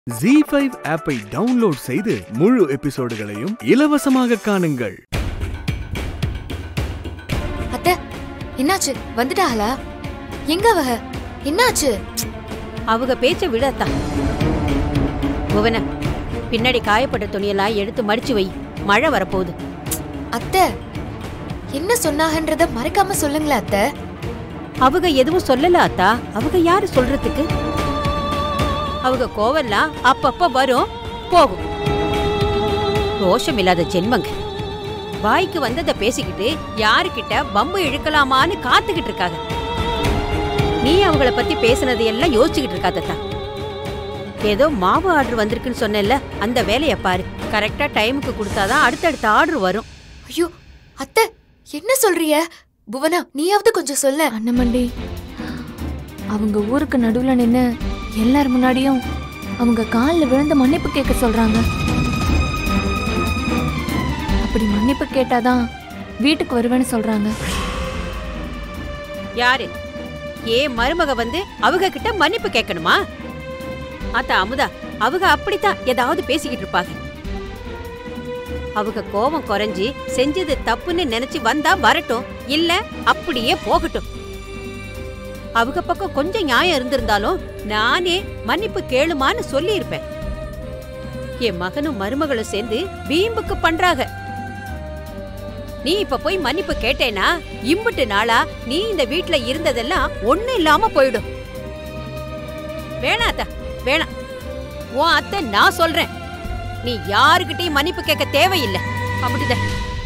G five ஆப்பை download செய்து முழு எபிசோடுகளையும் இலவசமாக காணுங்கள் அத்தை என்னாச்சு வந்துட்டாங்களா எங்க அவ என்னாச்சு அவங்க பேச்ச விடத்தா புவன பின்னாடி காயப்பட்ட துணியெல்லாம் எடுத்து மடிச்சு வை மழை வரப்போகுது அத்தை என்ன சொன்னாங்கன்றத மறக்காம சொல்லுங்களேன் அத்தை அவங்க எதுவும் சொல்லல அத்தா அவங்க யாரு சொல்றதுக்கு அவங்க கோவம்லாம் அப்பப்ப வரும் போகும் ரோஷம் இல்லாத ஜென்மங்க வாய்க்கு வந்ததை பேசிக்கிட்டு யாருக்கிட்ட பம்பு இழுக்கலாமான்னு காத்துக்கிட்டு இருக்காங்க நீ அவங்கள பத்தி பேசுனது எல்லாம் யோசிச்சுக்கிட்டு இருக்காதத்தா ஏதோ மாவு ஆர்டர் வந்திருக்குன்னு சொன்னேன்ல அந்த வேலையை பாரு கரெக்டா டைமுக்கு கொடுத்தாதான் அடுத்தடுத்த ஆர்டர் வரும் ஐயோ அத்தை என்ன சொல்றிய புவனா நீயாவது கொஞ்சம் சொல்ல அண்ணமண்டி அவங்க ஊருக்கு நடுவுல நின்னு எல்லார் முன்னாடியும் அவங்க காலில் விழுந்து மன்னிப்பு கேட்க சொல்றாங்க அப்படி மன்னிப்பு கேட்டாதான் வீட்டுக்கு வருவேன்னு சொல்றாங்க யாரு ஏ மருமக வந்து அவங்க கிட்ட மன்னிப்பு கேட்கணுமா அத்தா அமுதா அவங்க அப்படித்தான் ஏதாவது பேசிக்கிட்டு இருப்பாங்க அவங்க கோபம் குறைஞ்சி செஞ்சது தப்புன்னு நினைச்சு வந்தா வரட்டும் இல்ல அப்படியே போகட்டும் அவங்க பக்கம் கொஞ்சம் நியாயம் இருந்திருந்தாலும் நானே மன்னிப்பு கேளுமான்னு சொல்லி இருப்பேன் என் மகனும் மருமகளும் சேர்ந்து வீம்புக்கு பண்றாங்க நீ இப்ப போய் மன்னிப்பு கேட்டேனா இம்புட்டு நாளா நீ இந்த வீட்ல இருந்ததெல்லாம் ஒண்ணு இல்லாம போயிடும் வேணாம் அத்தா வேணாம் உன் அத்தை நான் சொல்றேன் நீ யாருக்கிட்டையும் மன்னிப்பு கேட்க தேவையில்லை அப்படிதான்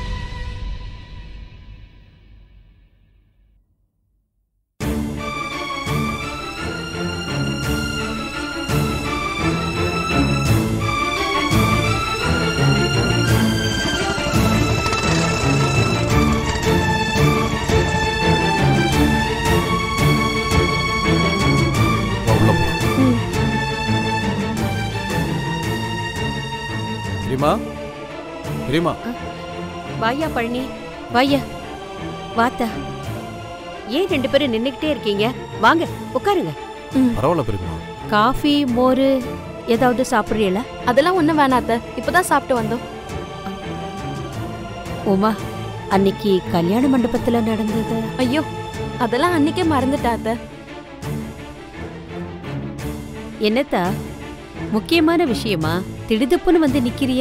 வா, உள்ள போ. பிரியமா பிரியமா வாயா பழனி வாயா வாத்தா ஏன் ரெண்டு பேரும் நின்னுக்கிட்டே இருக்கீங்க வாங்க உட்காருங்க பரவாயில்ல பிரியமா காஃபி மோரு ஏதாவது சாப்பிடுறீங்களா அதெல்லாம் ஒண்ணும் வேணாத்த இப்பதான் சாப்பிட்டு வந்தோம் உமா அன்னைக்கு கல்யாண மண்டபத்துல நடந்தது ஐயோ அதெல்லாம் அன்னைக்கே மறந்துட்டாத்த என்னத்தா முக்கியமான விஷயமா திடுதுப்புன்னு வந்து நிக்கிறிய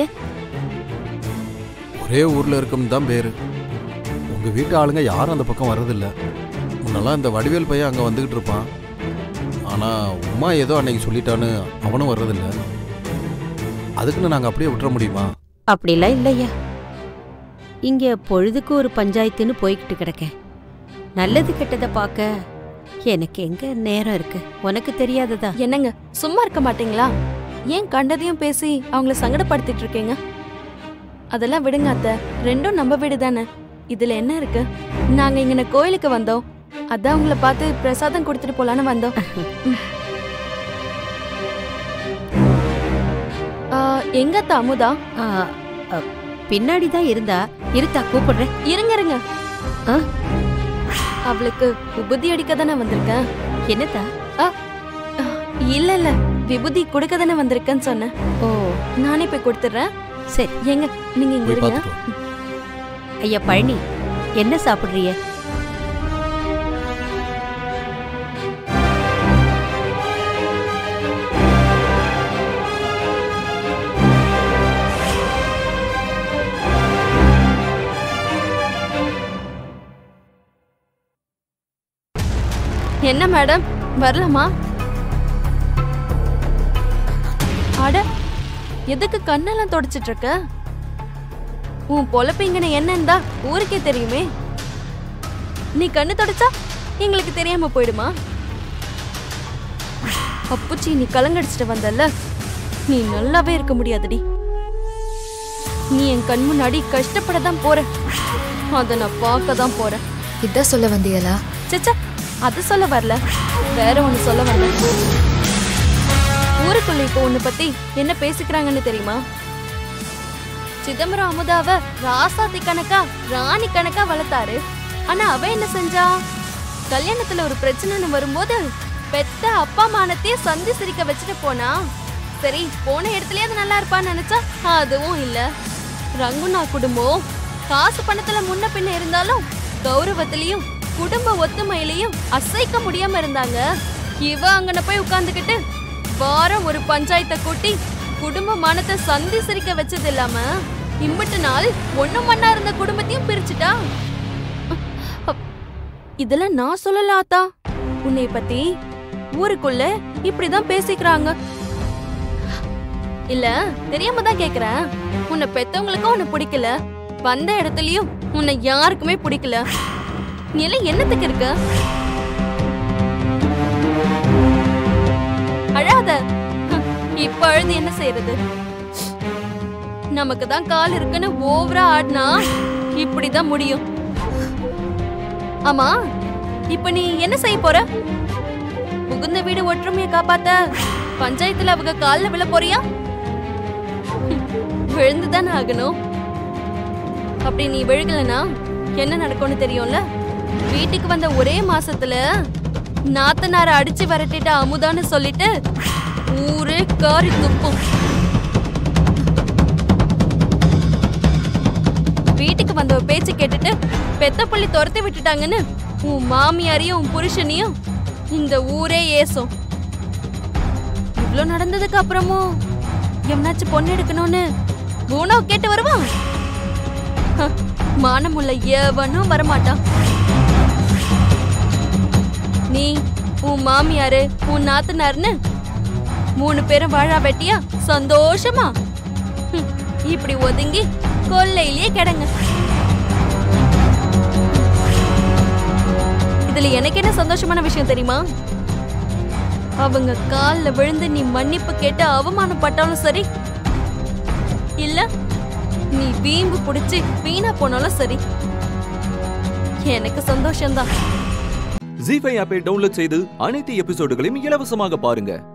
ஒரே ஊர்ல இருக்கும் தான் பேரு உங்க வீட்டு ஆளுங்க யாரும் அந்த பக்கம் வர்றதில்ல முன்னெல்லாம் இந்த வடிவேல் பையன் அங்க வந்துகிட்டு இருப்பான் ஆனா உமா ஏதோ அன்னைக்கு சொல்லிட்டான்னு அவனும் வர்றதில்ல அதுக்குன்னு நாங்க அப்படியே விட்டுற முடியுமா அப்படிலாம் இல்லையா இங்க பொழுதுக்கு ஒரு பஞ்சாயத்துன்னு போய்கிட்டு கிடக்கேன் நல்லது கெட்டதை பார்க்க எனக்கு எங்க நேரம் இருக்கு உனக்கு தெரியாததா என்னங்க சும்மா இருக்க மாட்டீங்களா ஏன் கண்டதையும் பேசி அவங்கள சங்கடப்படுத்திட்டு இருக்கீங்க அதெல்லாம் விடுங்க அத்த ரெண்டும் நம்ம வீடு தானே இதுல என்ன இருக்கு நாங்க இங்க கோயிலுக்கு வந்தோம் அதான் உங்களை பார்த்து பிரசாதம் கொடுத்துட்டு போலான்னு வந்தோம் ம். ஆ, எங்க அத்த அமுதா ஆ, அ, பின்னாடி தான் இருந்தா இருத்தா கூப்பிடுறேன் இருங்க இருங்க ஆ? அவளுக்கு விபூதி அடிக்க தானே வந்திருக்கேன் என்னத்தா இல்ல இல்ல விபூதி கொடுக்க தானே வந்திருக்கேன்னு சொன்னேன் ஓ நானே போய் கொடுத்துட்றேன் சரி ஏங்க நீங்க இங்க போய் இருங்க பார்த்துட்டு வா. ஐயா பழனி என்ன சாப்பிடுறிய என்ன மேடம் வரலாமா அட எதுக்கு கண்ணெல்லாம் தொடச்சிட்டு இருக்க உன் பொழப்பிங்கன்னு என்னன்னு தான் ஊருக்கே தெரியுமே நீ கண்ணு தொடச்சா எங்களுக்கு தெரியாம போயிடுமா அப்புச்சி நீ கலங்கடிச்சிட்டு வந்தல்ல நீ நல்லாவே இருக்க முடியாதுடி நீ என் கண் முன்னாடி கஷ்டப்பட தான் போற அதை நான் பார்க்க தான் போறேன் இதான் சொல்ல வந்தியலா சச்சா அது சொல்ல வரல வேற ஒண்ணு சொல்ல வரல ஊருக்குள்ள இப்போ உன்னை பத்தி என்ன பேசிக்கிறாங்கன்னு தெரியுமா சிதம்பரம் அமுதாவ ராசாத்தி கணக்கா ராணி கணக்கா வளர்த்தாரு ஆனா அவ என்ன செஞ்சா கல்யாணத்துல ஒரு பிரச்சனைன்னு வரும்போது பெத்த அப்பா மானத்தையே சந்தி சிரிக்க வச்சுட்டு போனா சரி போன இடத்துலயே அது நல்லா இருப்பான்னு நினைச்சா அதுவும் இல்ல ரங்குனா குடும்பம் காசு பணத்துல முன்ன பின்ன இருந்தாலும் கௌரவத்திலையும் குடும்ப ஒத்துமையிலையும் அசைக்க முடியாம இருந்தாங்க இவ அங்கன போய் உட்கார்ந்துகிட்டு வாரம் ஒரு பஞ்சாயத்தை கூட்டி குடும்ப மானத்தை சந்தி சிரிக்க வச்சது இல்லாம இம்பிட்டு நாள் ஒண்ணு மண்ணா இருந்த குடும்பத்தையும் பிரிச்சுட்டா அப், இதெல்லாம் நான் சொல்லல ஆத்தா உன்னை பத்தி ஊருக்குள்ள இப்படிதான் பேசிக்கிறாங்க இல்ல தெரியாம தான் கேக்குறேன் உன்னை பெத்தவங்களுக்கும் உன்னை பிடிக்கல வந்த இடத்துலயும் உன்னை யாருக்குமே பிடிக்கல நீ எல்லாம் என்னத்துக்கு இருக்க அழாத ஹம், இப்ப அழுது என்ன செய்யறது நமக்கு தான் கால் இருக்குன்னு ஓவரா ஆடினா இப்படிதான் முடியும் ஆமா இப்ப நீ என்ன செய்ய போற புகுந்த வீடு ஒற்றுமையை காப்பாத்த பஞ்சாயத்துல அவங்க கால்ல விழ போறியா விழுந்துதானே ஆகணும் அப்படி நீ விழுகலனா என்ன நடக்கும்னு தெரியும்ல வீட்டுக்கு வந்த ஒரே மாசத்துல நாத்தனார அடிச்சு விரட்டிட்ட அமுதான்னு சொல்லிட்டு ஊரே காரி துப்பும் வீட்டுக்கு வந்த பேச்சு கேட்டுட்டு பெத்த புள்ளி துரத்தி விட்டுட்டாங்கன்னு உன் மாமியாரையும் உன் புருஷனையும் இந்த ஊரே ஏசும் இவ்ளோ நடந்ததுக்கு அப்புறமும் எவனாச்சும் பொண்ணு எடுக்கணும்னு பூனோ கேட்டு வருவான் ஹ, மானமுள்ள எவனும் வரமாட்டான் நீ உன் மாமியாரு உன் நாத்தனார்னு மூணு பேரும் வாழா வெட்டியா சந்தோஷமா ஹம், இப்படி ஒதுங்கி கொல்லையிலேயே கிடங்க இதுல எனக்கு என்ன சந்தோஷமான விஷயம் தெரியுமா அவங்க கால்ல விழுந்து நீ மன்னிப்பு கேட்டு அவமானப்பட்டாலும் சரி இல்ல நீ வீம்பு புடிச்சு வீணா போனாலும் சரி எனக்கு சந்தோஷம்தான் ஜி ஃபைவ் ஆப்பை டவுன்லோட் செய்து அனைத்து எபிசோடுகளையும் இலவசமாக பாருங்க